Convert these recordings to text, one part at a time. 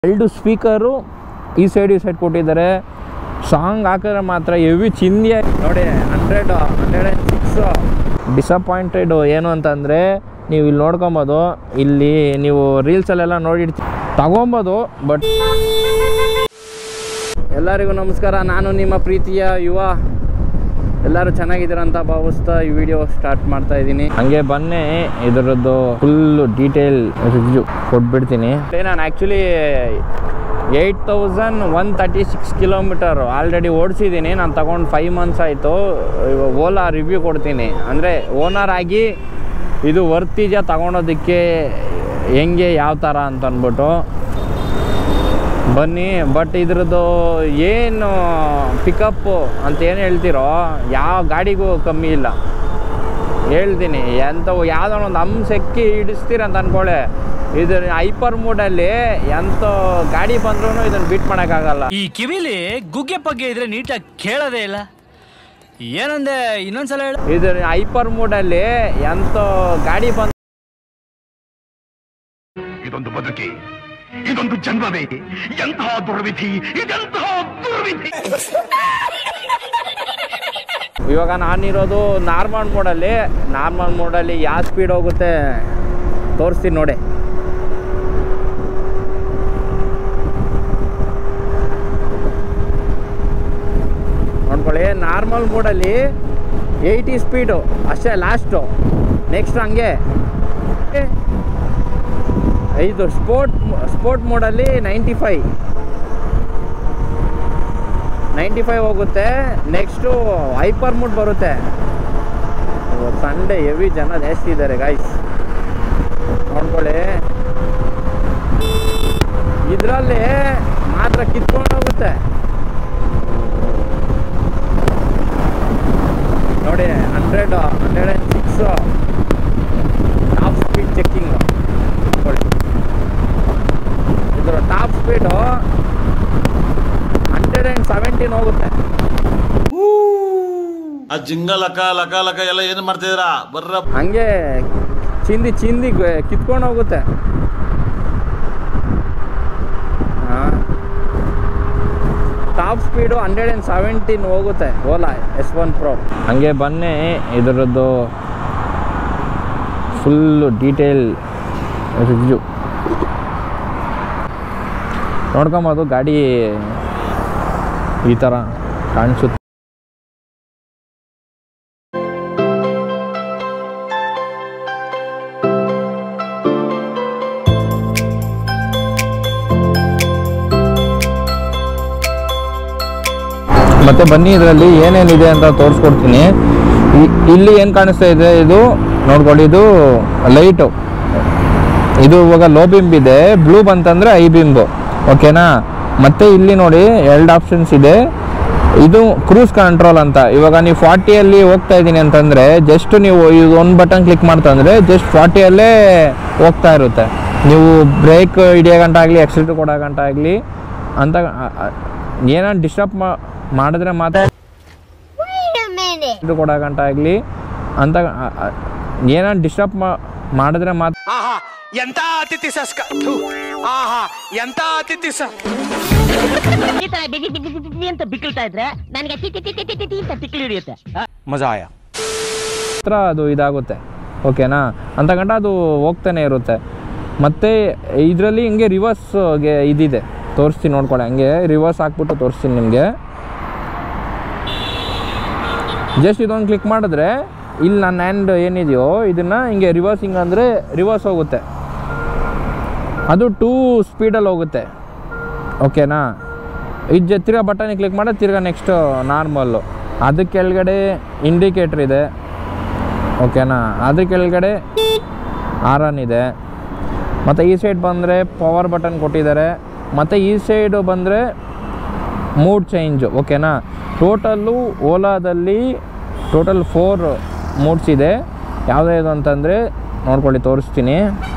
ಎರಡು ಸ್ಪೀಕರು ಈ ಸೈಡ್ ಈ ಸೈಡ್ ಕೊಟ್ಟಿದ್ದಾರೆ ಸಾಂಗ್ ಹಾಕಿದ್ರೆ ಮಾತ್ರ ಎವಿ ಚಿಂದಿ ನೋಡಿ hundred hundred and six disappointed ಏನು ಅಂತಂದರೆ ನೀವು ಇಲ್ಲಿ ನೋಡ್ಕೊಬೋದು ಇಲ್ಲಿ ನೀವು ರೀಲ್ಸಲ್ಲೆಲ್ಲ ನೋಡಿರ್ತೀವಿ ತಗೊಬೋದು ಬಟ್ ಎಲ್ಲರಿಗೂ ನಮಸ್ಕಾರ ನಾನು ನಿಮ್ಮ ಪ್ರೀತಿಯ ಯುವ ಎಲ್ಲರೂ ಚೆನ್ನಾಗಿದ್ದೀರ ಅಂತ ಭಾವಿಸ್ತಾ ಈ ವಿಡಿಯೋ ಸ್ಟಾರ್ಟ್ ಮಾಡ್ತಾ ಇದ್ದೀನಿ ಹಂಗೆ ಬನ್ನಿ ಇದರದ್ದು ಫುಲ್ ಡೀಟೇಲ್ ರಿವ್ಯೂ ಕೊಟ್ಬಿಡ್ತೀನಿ ನಾನು actually eight thousand one thirty six kilometer already ಓಡಿಸಿದ್ದೀನಿ ನಾನು ತಗೊಂಡು ಫೈವ್ ಮಂತ್ಸ್ ಆಯಿತು ಓಲಾ ರಿವ್ಯೂ ಕೊಡ್ತೀನಿ ಅಂದರೆ ಓನರ್ ಆಗಿ ಇದು ವರ್ತಿಜ ತಗೊಳೋದಕ್ಕೆ ಹೆಂಗೆ ಯಾವ ಥರ ಅಂತ ಅಂದ್ಬಿಟ್ಟು ಬನ್ನಿ ಬಟ್ ಇದ್ರದ್ದು ಏನು ಪಿಕಪ್ಪು ಅಂತ ಏನು ಹೇಳ್ತೀರೋ ಯಾವ ಗಾಡಿಗೂ ಕಮ್ಮಿ ಇಲ್ಲ ಹೇಳ್ತೀನಿ ಎಂಥವು ಯಾವುದೋ ಒಂದು ಅಂಶಕ್ಕೆ ಹಿಡಿಸ್ತೀರ ಅಂತ ಅನ್ಕೊಳ್ಳಿ ಇದು ಹೈಪರ್ ಮೂಡಲ್ಲಿ ಎಂಥ ಗಾಡಿ ಬಂದ್ರೂ ಇದನ್ನು ಬಿಟ್ ಮಾಡೋಕ್ಕಾಗಲ್ಲ ಈ ಕಿವಿಲಿ ಗುಗ್ಗೆ ಪಗ್ಗೆ ಇದ್ರೆ ನೀಟಾಗಿ ಕೇಳೋದೇ ಇಲ್ಲ ಏನಂದೆ ಇನ್ನೊಂದ್ಸಲ ಹೇಳು ಇದು ಹೈಪರ್ ಮೂಡಲ್ಲಿ ಎಂಥ ಗಾಡಿ ಬಂದು ಇದೊಂದು ಬದುಕಿ ಇದೊಂದು ಜನ್ಮವೇ ಎಂತಹ ದುರ್ವಿಧಿ ಇದೆಂತಹ ದುರ್ವಿಧಿ ಇವಾಗ ನಾನಿರೋದು ನಾರ್ಮಲ್ ಮೋಡಲ್ಲಿ ನಾರ್ಮಲ್ ಮೋಡಲ್ಲಿ ಯಾವ ಸ್ಪೀಡ್ ಹೋಗುತ್ತೆ ತೋರಿಸ್ತೀನಿ ನೋಡಿ ನೋಡ್ಕೊಳ್ಳಿ ನಾರ್ಮಲ್ ಮೋಡಲ್ಲಿ ಏಯ್ಟಿ ಸ್ಪೀಡು ಅಷ್ಟೇ ಲಾಸ್ಟು ನೆಕ್ಸ್ಟ್ ಹಂಗೆ ಇದು ಸ್ಪೋರ್ಟ್ ಸ್ಪೋರ್ಟ್ ಮೋಡಲ್ಲಿ ನೈಂಟಿ ಫೈವ್ ನೈಂಟಿ ಫೈವ್ ಹೋಗುತ್ತೆ ನೆಕ್ಸ್ಟು ಹೈಪರ್ ಮೂಡ್ ಬರುತ್ತೆ ಸಂಡೇ ಹೆವಿ ಜನ ಜಾಸ್ತಿ ಇದ್ದಾರೆ ಗಾಯ್ಸ್ ನೋಡ್ಕೊಳ್ಳಿ ಇದರಲ್ಲಿ ಮಾತ್ರ ಕಿತ್ಕೊಂಡು ಹೋಗುತ್ತೆ ನೋಡಿ hundred hundred and six top speed checking ನೋಡಿ ಇದರ top speed hundred and seventeen ಹೋಗುತ್ತೆ ಆ ಜಿಂಗ ಲಕ ಲಕ ಲಕ ಎಲ್ಲ ಏನು ಮಾಡ್ತಿದ್ದೀರಾ ಬರ್ರ ಹಂಗೆ ಚಿಂದಿ ಚಿಂದಿ ಗ- ಕಿತ್ಕೊಂಡು ಹೋಗುತ್ತೆ top speed hundred and seventeen ಹೋಗುತ್ತೆ ಓಲಾ ಎಸ್ ಒನ್ ಪ್ರೋ ಹಂಗೆ ಬನ್ನಿ ಇದರದ್ದು ಫುಲ್ಲು ಡೀಟೇಲ್ ರಿವ್ಯೂ ನೋಡ್ಕೊಬೋದು ಗಾಡಿ ಈ ಥರ ಕಾಣಿಸುತ್ತೆ ಮತ್ತೆ ಬನ್ನಿ ಇದರಲ್ಲಿ ಏನೇನಿದೆ ಅಂತ ತೋರಿಸ್ಕೊಡ್ತೀನಿ ಇ- ಇಲ್ಲಿ ಏನು ಕಾಣಿಸ್ತಾ ಇದೆ ಇದು ನೋಡ್ಕೊಳ್ಳಿ ಇದು ಲೈಟು ಇದು ಇವಾಗ ಲೋ ಬಿಂಬ್ ಇದೆ ಬ್ಲೂ ಬಂತಂದ್ರೆ ಐ ಬಿಂಬು ಓಕೆನಾ ಮತ್ತೆ ಇಲ್ಲಿ ನೋಡಿ ಎರಡು ಆಪ್ಷನ್ಸ್ ಇದೆ ಇದು ಕ್ರೂಸ್ ಕಂಟ್ರೋಲ್ ಅಂತ ಇವಾಗ ನೀವು ಫಾರ್ಟಿಯಲ್ಲಿ ಹೋಗ್ತಾ ಇದ್ದೀನಿ ಅಂತಂದರೆ ಜಸ್ಟ್ ನೀವು ಇದು ಒಂದು ಬಟನ್ ಕ್ಲಿಕ್ ಮಾಡ್ತಂದ್ರೆ ಜಸ್ಟ್ ಫಾರ್ಟಿಯಲ್ಲೇ ಹೋಗ್ತಾ ಇರುತ್ತೆ ನೀವು ಬ್ರೇಕ್ ಹಿಡಿಯೋ ಗಂಟ ಆಗಲಿ ಎಕ್ಸಿಲೇಟರ್ ಕೊಡೋ ಗಂಟ ಆಗಲಿ ಅಂತ ಏನೋ ಡಿಸ್ಟರ್ಬ್ ಮಾಡಿದ್ರೆ ಮಾತ್ರ Wait a minute. ಇದು ಕೊಡೋ ಗಂಟ ಆಗಲಿ ಅಂತ ಏನೋ ಡಿಸ್ಟರ್ಬ್ ಮಾಡಿದ್ರೆ ಮಾತ್ರ ಆಹಾ ಎಂತ ಅತಿಥಿ ಸಸ್ಕ ಥು, ಆಹಾ ಎಂತ ಅತಿಥಿ ಸ ಈ ತರ ಬಿಗಿ ಬಿಗಿ ಬಿಗಿ ಬಿಗಿ ಅಂತ ಬಿಕ್ಕಳ್ತಾ ಇದ್ರೆ ನನಗೆ ಟಿ ಟಿ ಟಿ ಟಿ ಟಿ ಟಿ ಅಂತ ತಿಕ್ಲಿ ಹಿಡಿಯುತ್ತೆ ಮಜಾ ಆಯ ಮಾತ್ರ ಅದು ಇದಾಗುತ್ತೆ ಓಕೆನಾ ಅಂತ ಗಂಟ ಅದು ಹೋಗ್ತಾನೆ ಇರುತ್ತೆ ಮತ್ತು ಇದರಲ್ಲಿ ಹಿಂಗೆ ರಿವರ್ಸ್ಗೆ ಇದಿದೆ ತೋರಿಸ್ತೀನಿ ನೋಡ್ಕೊಳ್ಳಿ ಹಂಗೆ ರಿವರ್ಸ್ ಹಾಕ್ಬಿಟ್ಟು ತೋರಿಸ್ತೀನಿ ನಿಮಗೆ ಜಸ್ಟ್ ಇದೊಂದು ಕ್ಲಿಕ್ ಮಾಡಿದ್ರೆ ಇಲ್ಲಿ ನನ್ನ ಹ್ಯಾಂಡ್ ಏನಿದೆಯೋ ಇದನ್ನು ಹಿಂಗೆ ರಿವರ್ಸಿಂಗ್ ಅಂದರೆ ರಿವರ್ಸ್ ಹೋಗುತ್ತೆ ಅದು ಟೂ ಸ್ಪೀಡಲ್ಲಿ ಹೋಗುತ್ತೆ ಓಕೆನಾ ಇದು ಜ ತಿರ್ಗಾ ಬಟನಿಗೆ ಕ್ಲಿಕ್ ಮಾಡಿದ್ರೆ ತಿರ್ಗಾ ನೆಕ್ಸ್ಟ್ ನಾರ್ಮಲ್ಲು ಅದ್ರ ಕೆಳಗಡೆ ಇಂಡಿಕೇಟ್ರ್ ಇದೆ ಓಕೆನಾ ಅದ್ರ ಕೆಳಗಡೆ ಆರನ್ ಇದೆ ಮತ್ತು ಈ ಸೈಡ್ ಬಂದರೆ ಪವರ್ ಬಟನ್ ಕೊಟ್ಟಿದ್ದಾರೆ ಮತ್ತು ಈ ಸೈಡು ಬಂದರೆ ಮೂಡ್ ಚೇಂಜು ಓಕೆನಾ ಟೋಟಲ್ಲು ಓಲಾದಲ್ಲಿ ಟೋಟಲ್ ಫೋರ್ ಮೂಡ್ಸ್ ಇದೆ ಯಾವುದ್ಯಾವುದು ಅಂತಂದರೆ ನೋಡ್ಕೊಳ್ಳಿ ತೋರಿಸ್ತೀನಿ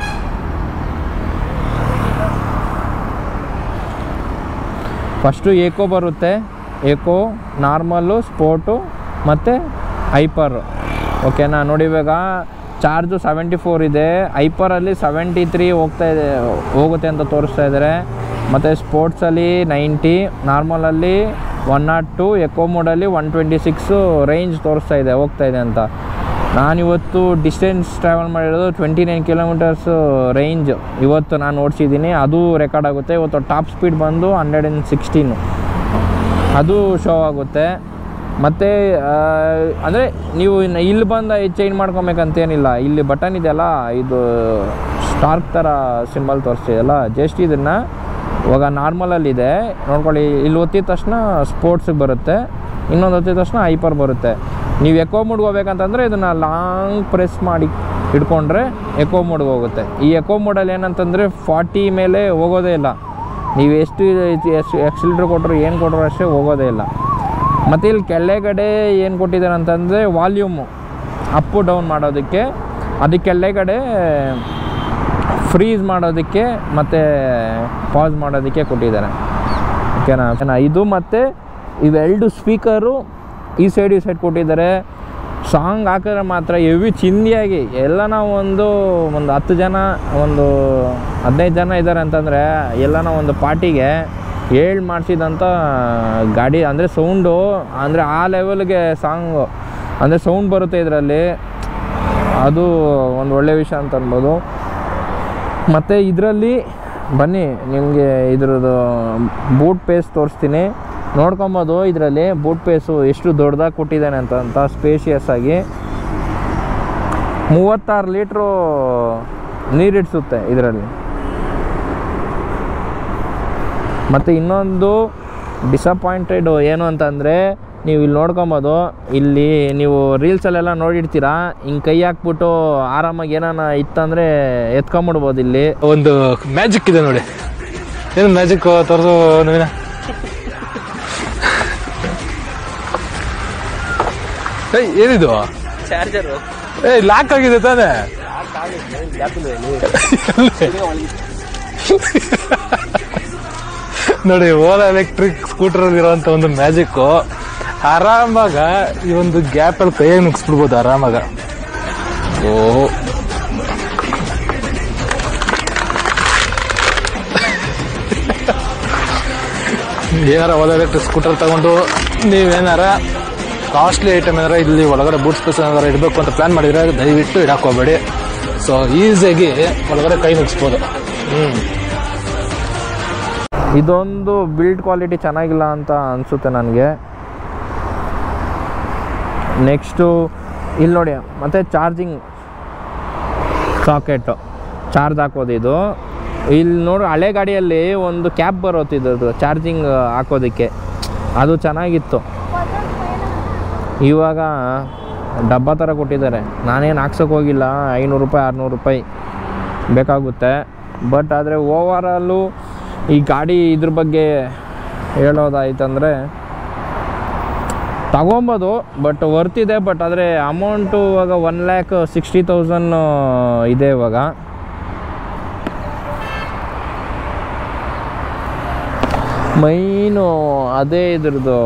ಫಸ್ಟು ಏಕೋ ಬರುತ್ತೆ ಏಕೋ ನಾರ್ಮಲ್ಲು ಸ್ಪೋರ್ಟು ಮತ್ತು ಹೈಪರ್ ಓಕೆನಾ ನೋಡಿ ಇವಾಗ ಚಾರ್ಜು ಸೆವೆಂಟಿ ಫೋರ್ ಇದೆ ಐಪರಲ್ಲಿ ಸೆವೆಂಟಿ ತ್ರೀ ಹೋಗ್ತಾ ಇದೆ ಹೋಗುತ್ತೆ ಅಂತ ತೋರಿಸ್ತಾ ಇದ್ದಾರೆ ಮತ್ತು ಸ್ಪೋರ್ಟ್ಸಲ್ಲಿ ನೈಂಟಿ ನಾರ್ಮಲಲ್ಲಿ ಒನ್ ನಾಟ್ ಟು ಎಕೋ ಮೋಡಲ್ಲಿ ಒನ್ ಟ್ವೆಂಟಿ ಸಿಕ್ಸು ರೇಂಜ್ ತೋರಿಸ್ತಾ ಇದೆ ಹೋಗ್ತಾ ಇದೆ ಅಂತ ನಾನಿವತ್ತು ಡಿಸ್ಟೆನ್ಸ್ ಟ್ರಾವೆಲ್ ಮಾಡಿರೋದು ಟ್ವೆಂಟಿ ನೈನ್ ಕಿಲೋಮೀಟರ್ಸು ರೇಂಜ್ ಇವತ್ತು ನಾನು ಓಡಿಸಿದ್ದೀನಿ ಅದು ರೆಕಾರ್ಡ್ ಆಗುತ್ತೆ ಇವತ್ತು ಟಾಪ್ ಸ್ಪೀಡ್ ಬಂದು ಹಂಡ್ರೆಡ್ ಆ್ಯಂಡ್ ಸಿಕ್ಸ್ಟೀನು ಅದು ಶೋ ಆಗುತ್ತೆ ಮತ್ತು ಅಂದರೆ ನೀವು ಇನ್ನು ಇಲ್ಲಿ ಬಂದು ಚೇಂಜ್ ಮಾಡ್ಕೊಬೇಕಂತೇನಿಲ್ಲ ಇಲ್ಲಿ ಬಟನ್ ಇದೆಯಲ್ಲ ಇದು ಸ್ಟಾರ್ಕ್ ಥರ ಸಿಂಬಲ್ ತೋರಿಸ್ತಿದೆಯಲ್ಲ ಜಸ್ಟ್ ಇದನ್ನು ಇವಾಗ ನಾರ್ಮಲಲ್ಲಿದೆ ನೋಡ್ಕೊಳ್ಳಿ ಇಲ್ಲಿ ಒತ್ತಿದ ತಕ್ಷಣ ಸ್ಪೋರ್ಟ್ಸಿಗೆ ಬರುತ್ತೆ ಇನ್ನೊಂದು ಒತ್ತಿದ ತಕ್ಷಣ ಹೈಪರ್ ಬರುತ್ತೆ ನೀವು ಎಕೋ ಮೋಡ್ಗೆ ಹೋಗ್ಬೇಕಂತಂದರೆ ಇದನ್ನು ಲಾಂಗ್ ಪ್ರೆಸ್ ಮಾಡಿ ಹಿಡ್ಕೊಂಡ್ರೆ ಎಕೋ ಮೋಡ್ಗೆ ಹೋಗುತ್ತೆ ಈ ಎಕೋ ಮೋಡಲ್ಲಿ ಏನಂತಂದರೆ ಫಾರ್ಟಿ ಮೇಲೆ ಹೋಗೋದೇ ಇಲ್ಲ ನೀವು ಎಷ್ಟು ಎಷ್ಟು ಎಕ್ಸಿಲಿಟ್ರ್ ಕೊಟ್ಟರು ಏನು ಕೊಟ್ಟರು ಅಷ್ಟೇ ಹೋಗೋದೇ ಇಲ್ಲ ಮತ್ತು ಇಲ್ಲಿ ಕೆಳಗಡೆ ಏನು ಕೊಟ್ಟಿದ್ದಾರೆ ಅಂತಂದರೆ ವಾಲ್ಯೂಮು ಅಪ್ಪು ಡೌನ್ ಮಾಡೋದಕ್ಕೆ ಅದಕ್ಕೆ ಕೆಳಗಡೆ ಫ್ರೀಸ್ ಮಾಡೋದಕ್ಕೆ ಮತ್ತು ಪಾಸ್ ಮಾಡೋದಕ್ಕೆ ಕೊಟ್ಟಿದ್ದಾರೆ ಓಕೆನಾ ಓಕೆನಾ ಇದು ಮತ್ತು ಇವೆರಡು ಸ್ಪೀಕರು ಈ ಸೈಡ್ ಈ ಸೈಡ್ ಕೊಟ್ಟಿದ್ದಾರೆ ಸಾಂಗ್ ಹಾಕಿದ್ರೆ ಮಾತ್ರ ಹೆವಿ ಚಿಂದಿಯಾಗಿ ಎಲ್ಲ ನಾವು ಒಂದು ಒಂದು ಹತ್ತು ಜನ ಒಂದು ಹದಿನೈದು ಜನ ಇದ್ದಾರೆ ಅಂತಂದರೆ ಎಲ್ಲ ಒಂದು ಪಾರ್ಟಿಗೆ ಹೇಳ್ ಮಾಡಿಸಿದಂಥ ಗಾಡಿ ಅಂದರೆ ಸೌಂಡು ಅಂದರೆ ಆ ಲೆವೆಲ್ಗೆ ಸಾಂಗು ಅಂದರೆ ಸೌಂಡ್ ಬರುತ್ತೆ ಇದರಲ್ಲಿ ಅದು ಒಂದು ಒಳ್ಳೆ ವಿಷಯ ಅಂತ ಅನ್ಬೋದು ಮತ್ತು ಇದರಲ್ಲಿ ಬನ್ನಿ ನಿಮಗೆ ಇದ್ರದ್ದು ಬೂಟ್ ಪೇಸ್ ತೋರಿಸ್ತೀನಿ ನೋಡ್ಕೊಬೋದು ಇದರಲ್ಲಿ ಬೂಟ್ ಪೇಸು ಎಷ್ಟು ದೊಡ್ಡದಾಗಿ ಕೊಟ್ಟಿದ್ದಾನೆ ಅಂತ ಅಂತ ಸ್ಪೇಷಿಯಸ್ ಆಗಿ ಮೂವತ್ತಾರು ಲೀಟ್ರು ನೀರಿಡ್ಸುತ್ತೆ ಇದರಲ್ಲಿ ಮತ್ತು ಇನ್ನೊಂದು ಡಿಸಪಾಯಿಂಟೆಡ್ ಏನು ಅಂತಂದರೆ ನೀವು ಇಲ್ಲಿ ನೋಡ್ಕೊಬೋದು ಇಲ್ಲಿ ನೀವು ರೀಲ್ಸಲ್ಲೆಲ್ಲ ನೋಡಿರ್ತೀರಾ ಹಿಂಗೆ ಕೈ ಹಾಕ್ಬಿಟ್ಟು ಆರಾಮಾಗಿ ಏನಾನ ಇತ್ತಂದರೆ ಎತ್ಕೊಂಬಿಡ್ಬೋದು ಇಲ್ಲಿ ಒಂದು ಮ್ಯಾಜಿಕ್ ಇದೆ ನೋಡಿ ಏನು ಮ್ಯಾಜಿಕ್ ತೋರಿಸು ನವೀನ ಏಯ್ ಏನಿದು ಚಾರ್ಜರು ಏಯ್ ಲಾಕ್ ಆಗಿದೆ ತಾನೇ ನೋಡಿ ಓಲಾ ಎಲೆಕ್ಟ್ರಿಕ್ ಸ್ಕೂಟರ್ ಇರುವಂತ ಒಂದು ಮ್ಯಾಜಿಕ್ ಆರಾಮಾಗ ಈ ಒಂದು ಗ್ಯಾಪ್ ಅಲ್ಲಿ ಕೈಯಾಗಿ ನುಗ್ಸ್ಬಿಡ್ಬೋದು ಆರಾಮಾಗ ಓ ಏನಾರ ಓಲಾ ಎಲೆಕ್ಟ್ರಿಕ್ ಸ್ಕೂಟರ್ ತಗೊಂಡು ನೀವೇನಾರ ಕಾಸ್ಟ್ಲಿ ಐಟಮ್ ಏನಾರ ಇಲ್ಲಿ ಒಳಗಡೆ ಬೂಟ್ ಸ್ಪೇಸ್ ಏನಾರ ಇಡಬೇಕು ಅಂತ ಪ್ಲಾನ್ ಮಾಡಿದ್ರೆ ದಯವಿಟ್ಟು ಇಡಕ್ಕೆ ಹೋಗ್ಬೇಡಿ ಸೊ ಈಸಿಯಾಗಿ ಒಳಗಡೆ ಕೈ ನುಗ್ಸ್ಬೋದು ಹ್ಮ್ ಇದೊಂದು ಬಿಲ್ಡ್ ಕ್ವಾಲಿಟಿ ಚೆನ್ನಾಗಿಲ್ಲ ಅಂತ ಅನಿಸುತ್ತೆ ನನಗೆ ನೆಕ್ಸ್ಟು ಇಲ್ಲಿ ನೋಡಿ ಮತ್ತು ಚಾರ್ಜಿಂಗ್ ಸಾಕೆಟು ಚಾರ್ಜ್ ಹಾಕೋದು ಇದು ಇಲ್ಲಿ ನೋಡಿ ಹಳೆ ಗಾಡಿಯಲ್ಲಿ ಒಂದು ಕ್ಯಾಪ್ ಬರೋತಿದ್ದು ಚಾರ್ಜಿಂಗ್ ಹಾಕೋದಕ್ಕೆ ಅದು ಚೆನ್ನಾಗಿತ್ತು ಇವಾಗ ಡಬ್ಬ ಥರ ಕೊಟ್ಟಿದ್ದಾರೆ ನಾನೇನು ಹಾಕ್ಸೋಕೆ ಹೋಗಿಲ್ಲ ಐನೂರು ರೂಪಾಯಿ ಆರುನೂರು ರೂಪಾಯಿ ಬೇಕಾಗುತ್ತೆ ಬಟ್ ಆದರೆ ಓವರಾಲು ಈ ಗಾಡಿ ಇದ್ರ ಬಗ್ಗೆ ಹೇಳೋದಾಯ್ತಂದರೆ ತಗೊಬೋದು ಬಟ್ ವರ್ತಿದೆ ಬಟ್ ಆದರೆ ಅಮೌಂಟು ಇವಾಗ ಒನ್ ಲ್ಯಾಕ್ ಸಿಕ್ಸ್ಟಿ ತೌಸಂಡ್ ಇದೆ ಇವಾಗ ಮೈನು ಅದೇ ಇದ್ರದ್ದು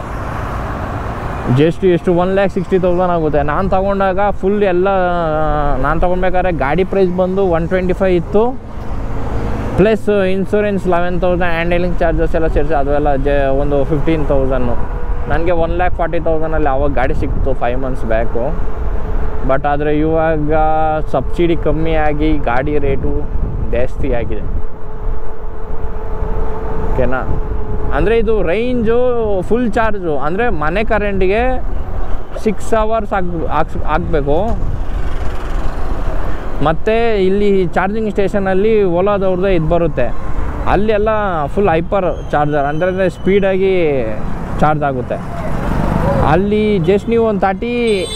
ಜಸ್ಟ್ ಎಷ್ಟು ಒನ್ ಲ್ಯಾಕ್ ಸಿಕ್ಸ್ಟಿ ತೌಸಂಡ್ ಆಗುತ್ತೆ ನಾನು ತಗೊಂಡಾಗ ಫುಲ್ ಎಲ್ಲ ನಾನು ತೊಗೊಳ್ಬೇಕಾದ್ರೆ ಗಾಡಿ ಪ್ರೈಸ್ ಬಂದು ಒನ್ ಟ್ವೆಂಟಿ ಫೈವ್ ಇತ್ತು plus insurance eleven thousand handling charges ಎಲ್ಲ ಸೇರಿಸಿ ಅದೆಲ್ಲ ಜ ಒಂದು ಫಿಫ್ಟೀನ್ ತೌಸಂಡು ನನಗೆ ಒನ್ ಲ್ಯಾಕ್ ಫಾರ್ಟಿ ತೌಸಂಡಲ್ಲಿ ಅವಾಗ ಗಾಡಿ ಸಿಕ್ತು ಫೈವ್ ಮಂತ್ಸ್ ಬ್ಯಾಕು ಬಟ್ ಆದರೆ ಇವಾಗ ಸಬ್ಸಿಡಿ ಕಮ್ಮಿ ಆಗಿ ಗಾಡಿ ರೇಟು ಜಾಸ್ತಿ ಆಗಿದೆ ಓಕೆನಾ ಅಂದರೆ ಇದು ರೈಂಜು ಫುಲ್ ಚಾರ್ಜು ಅಂದರೆ ಮನೆ ಕರೆಂಟಿಗೆ ಸಿಕ್ಸ್ ಅವರ್ಸ್ ಆಗ್ ಹಾಕ್ಸ್ ಹಾಕ್ಬೇಕು ಮತ್ತು ಇಲ್ಲಿ ಚಾರ್ಜಿಂಗ್ ಸ್ಟೇಷನಲ್ಲಿ ಓಲಾದವ್ರದ್ದೇ ಇದು ಬರುತ್ತೆ ಅಲ್ಲಿ ಎಲ್ಲ ಫುಲ್ ಹೈಪರ್ ಚಾರ್ಜರ್ ಅಂದರೆ ಸ್ಪೀಡಾಗಿ ಚಾರ್ಜ್ ಆಗುತ್ತೆ ಅಲ್ಲಿ ಜಸ್ಟ್ ನೀವು ಒಂದು ತರ್ಟಿ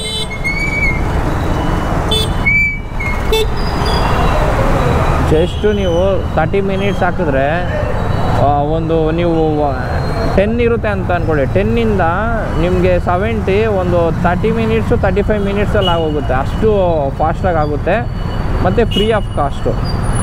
ಜಸ್ಟ್ ನೀವು ತರ್ಟಿ ಮಿನಿಟ್ಸ್ ಹಾಕಿದ್ರೆ ಆ, ಒಂದು ನೀವು ಟೆನ್ ಇರುತ್ತೆ ಅಂತ ಅಂದ್ಕೊಳ್ಳಿ ಟೆನ್ನಿಂದ ನಿಮಗೆ ಸೆವೆಂಟಿ ಒಂದು ತರ್ಟಿ ಮಿನಿಟ್ಸು ತರ್ಟಿ ಫೈವ್ ಮಿನಿಟ್ಸಲ್ಲಿ ಆಗೋಗುತ್ತೆ ಅಷ್ಟು ಫಾಸ್ಟಾಗಿ ಆಗುತ್ತೆ ಮತ್ತು ಫ್ರೀ ಆಫ್ ಕಾಸ್ಟು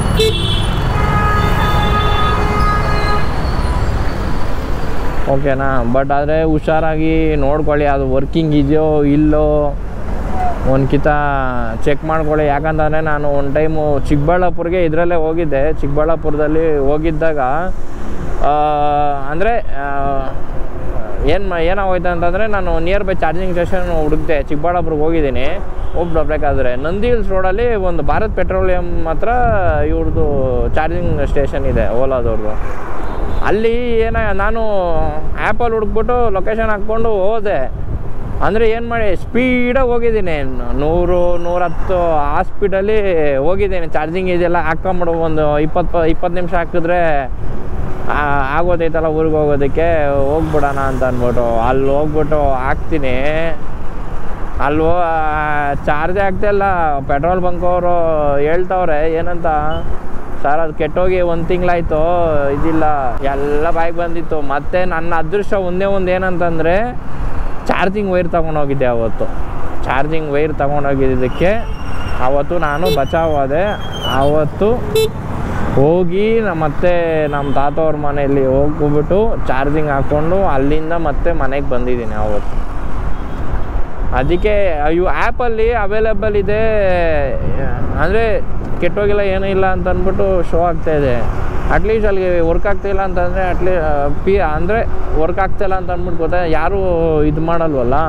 ಓಕೆನಾ ಬಟ್ ಆದರೆ ಹುಷಾರಾಗಿ ನೋಡ್ಕೊಳ್ಳಿ ಅದು ವರ್ಕಿಂಗ್ ಇದೆಯೋ ಇಲ್ಲೋ ಒಂದು ಕಿತ ಚೆಕ್ ಮಾಡ್ಕೊಳ್ಳಿ ಯಾಕಂತಂದರೆ ನಾನು ಒಂದು ಟೈಮು ಚಿಕ್ಕಬಳ್ಳಾಪುರ್ಗೆ ಇದರಲ್ಲೇ ಹೋಗಿದ್ದೆ ಚಿಕ್ಕಬಳ್ಳಾಪುರದಲ್ಲಿ ಹೋಗಿದ್ದಾಗ ಅಂದರೆ ಏನು ಏನಾಗೋಯ್ತು ಅಂತಂದರೆ ನಾನು ನಿಯರ್ ಬೈ ಚಾರ್ಜಿಂಗ್ ಸ್ಟೇಷನ್ ಹುಡುಕ್ದೆ ಚಿಕ್ಕಬಳ್ಳಾಪುರಕ್ಕೆ ಹೋಗಿದ್ದೀನಿ ಹೋಗ್ಬಿಡ್ಬೇಕಾದ್ರೆ ನಂದಿ ಹಿಲ್ಸ್ ರೋಡಲ್ಲಿ ಒಂದು ಭಾರತ್ ಪೆಟ್ರೋಲಿಯಂ ಹತ್ರ ಇವ್ರದ್ದು ಚಾರ್ಜಿಂಗ್ ಸ್ಟೇಷನ್ ಇದೆ ಓಲಾದವ್ರದ್ದು ಅಲ್ಲಿ ಏನ ನಾನು ಆ್ಯಪಲ್ಲಿ ಹುಡುಕ್ಬಿಟ್ಟು ಲೊಕೇಶನ್ ಹಾಕ್ಕೊಂಡು ಹೋದೆ ಅಂದರೆ ಏನು ಮಾಡಿ ಸ್ಪೀಡಾಗಿ ಹೋಗಿದ್ದೀನಿ ನೂರು ನೂರಹತ್ತು ಆ ಸ್ಪೀಡಲ್ಲಿ ಹೋಗಿದ್ದೀನಿ ಚಾರ್ಜಿಂಗ್ ಇದೆಲ್ಲ ಹಾಕ್ಕೊಂಬಿಡು ಒಂದು ಇಪ್ಪತ್ತು ಇಪ್ಪತ್ತು ನಿಮಿಷ ಹಾಕಿದ್ರೆ ಆ, ಆಗೋದೈತಲ್ಲ ಊರಿಗೆ ಹೋಗೋದಕ್ಕೆ ಹೋಗ್ಬಿಡೋಣ ಅಂತ ಅಂದ್ಬಿಟ್ಟು ಅಲ್ಲಿ ಹೋಗ್ಬಿಟ್ಟು ಹಾಕ್ತೀನಿ ಅಲ್ಲಿ ಚಾರ್ಜ್ ಆಗ್ತಾಯಿಲ್ಲ ಪೆಟ್ರೋಲ್ ಬಂಕ್ ಅವರು ಹೇಳ್ತವ್ರೆ ಏನಂತ ಸರ್ ಅದು ಕೆಟ್ಟೋಗಿ ಒಂದು ತಿಂಗಳಾಯ್ತು ಇದಿಲ್ಲ ಎಲ್ಲ ಬಾಯಿಗೆ ಬಂದಿತ್ತು ಮತ್ತು ನನ್ನ ಅದೃಷ್ಟ ಒಂದೇ ಒಂದು ಏನಂತಂದರೆ ಚಾರ್ಜಿಂಗ್ ವೈರ್ ತೊಗೊಂಡೋಗಿದ್ದೆ ಅವತ್ತು ಚಾರ್ಜಿಂಗ್ ವೈರ್ ತೊಗೊಂಡೋಗಿದ್ದಕ್ಕೆ ಆವತ್ತು ನಾನು ಬಚಾವಾದೆ ಆವತ್ತು ಹೋಗಿ ನಮ್ಮ ಮತ್ತೆ ನಮ್ಮ ತಾತವ್ರ ಮನೆಯಲ್ಲಿ ಹೋಗ್ಬಿಟ್ಟು ಚಾರ್ಜಿಂಗ್ ಹಾಕ್ಕೊಂಡು ಅಲ್ಲಿಂದ ಮತ್ತೆ ಮನೆಗೆ ಬಂದಿದ್ದೀನಿ ಆವತ್ತು ಅದಕ್ಕೆ ಇವು ಆ್ಯಪಲ್ಲಿ ಅವೈಲೇಬಲ್ ಇದೆ ಅಂದರೆ ಕೆಟ್ಟೋಗಿಲ್ಲ ಏನೂ ಇಲ್ಲ ಅಂತ ಅಂದ್ಬಿಟ್ಟು ಶೋ ಆಗ್ತಾ ಇದೆ ಅಟ್ಲೀಸ್ಟ್ ಅಲ್ಲಿಗೆ ವರ್ಕ್ ಆಗ್ತಾಯಿಲ್ಲ ಅಂತಂದರೆ ಅಟ್ಲೀ ಪಿ ಅಂದರೆ ವರ್ಕ್ ಆಗ್ತಾಯಿಲ್ಲ ಅಂತ ಅಂದ್ಬಿಟ್ಟು ಗೊತ್ತಾ ಯಾರೂ ಇದು ಮಾಡಲ್ವಲ್ಲ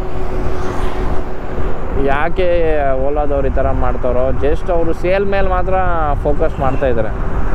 ಯಾಕೆ ಓಲಾದವ್ರು ಈ ಥರ ಮಾಡ್ತಾರೋ ಜಸ್ಟ್ ಅವರು ಸೇಲ್ ಮೇಲೆ ಮಾತ್ರ ಫೋಕಸ್ ಮಾಡ್ತಾಯಿದ್ದಾರೆ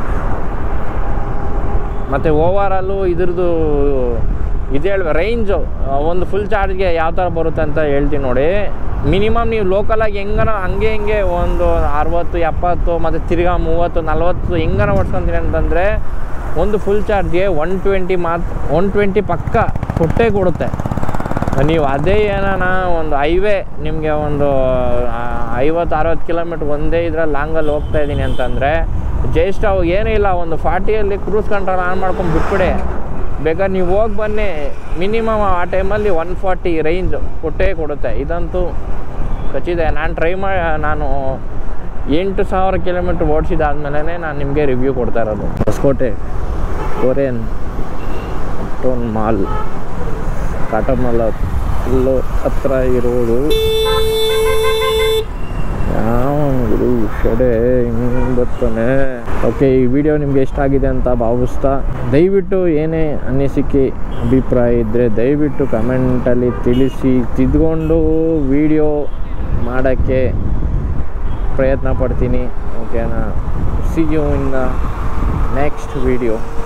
ಮತ್ತು ಓವರಾಲು ಇದ್ರದ್ದು ಇದು ಹೇಳ ರೇಂಜು ಒಂದು ಫುಲ್ ಚಾರ್ಜ್ಗೆ ಯಾವ ಥರ ಬರುತ್ತೆ ಅಂತ ಹೇಳ್ತೀನಿ ನೋಡಿ ಮಿನಿಮಮ್ ನೀವು ಲೋಕಲಾಗಿ ಹೆಂಗನ ಹಂಗೆ ಹಿಂಗೆ ಒಂದು ಅರವತ್ತು ಎಪ್ಪತ್ತು ಮತ್ತು ತಿರ್ಗಾ ಮೂವತ್ತು ನಲ್ವತ್ತು ಹೆಂಗನ ಓಡಿಸ್ಕೊಂತೀನಿ ಅಂತಂದರೆ ಒಂದು ಫುಲ್ ಚಾರ್ಜ್ಗೆ ಒನ್ ಟ್ವೆಂಟಿ ಮಾತ್ ಒನ್ ಟ್ವೆಂಟಿ ಪಕ್ಕ ಕೊಟ್ಟೇ ಕೊಡುತ್ತೆ ನೀವು ಅದೇ ಏನಾನ ಒಂದು ಹೈವೇ ನಿಮಗೆ ಒಂದು ಆ, ಐವತ್ತು ಅರವತ್ತು ಕಿಲೋಮೀಟ್ರ್ ಒಂದೇ ಇದ್ರಲ್ಲಿ ಲಾಂಗಲ್ಲಿ ಹೋಗ್ತಾ ಇದ್ದೀನಿ ಅಂತಂದರೆ ಜಸ್ಟ್ ಅವು ಏನೂ ಇಲ್ಲ ಒಂದು ಫಾರ್ಟಿಯಲ್ಲಿ ಕ್ರೂಸ್ ಕಂಟ್ರೋಲ್ ಆನ್ ಮಾಡ್ಕೊಂಡು ಬಿಟ್ಬಿಡಿ ಬೇಕಾದ್ರೆ ನೀವು ಹೋಗಿ ಬನ್ನಿ ಮಿನಿಮಮ್ ಆ ಟೈಮಲ್ಲಿ ಒನ್ ಫಾರ್ಟಿ ರೇಂಜ್ ಕೊಟ್ಟೇ ಕೊಡುತ್ತೆ ಇದಂತೂ ಖಚಿತ ನಾನು ಟ್ರೈ ಮಾಡಿ ನಾನು ಎಂಟು ಸಾವಿರ ಕಿಲೋಮೀಟ್ರ್ ಓಡಿಸಿದಾದ್ಮೇಲೆ ನಾನು ನಿಮಗೆ ರಿವ್ಯೂ ಕೊಡ್ತಾ ಇರೋದು ಹೊಸಕೋಟೆ ಕೊರಿಯನ್ ಟೋನ್ ಮಾಲ್ ಕಾಟಮಲ್ಲ ಫುಲ್ಲು ಹತ್ರ ಇರೋದು ಯಾವ ಗುರು ಶಡೆ ಹಿಂಗೆ ಬರ್ತಾನೆ ಓಕೆ ಈ ವಿಡಿಯೋ ನಿಮಗೆ ಇಷ್ಟ ಆಗಿದೆ ಅಂತ ಭಾವಿಸ್ತಾ ದಯವಿಟ್ಟು ಏನೇ ಅನಿಸಿಕೆ ಅಭಿಪ್ರಾಯ ಇದ್ದರೆ ದಯವಿಟ್ಟು ಕಮೆಂಟಲ್ಲಿ ತಿಳಿಸಿ ತಿದ್ಕೊಂಡು ವಿಡಿಯೋ ಮಾಡೋಕ್ಕೆ ಪ್ರಯತ್ನ ಪಡ್ತೀನಿ ಓಕೆನಾ see you in the next video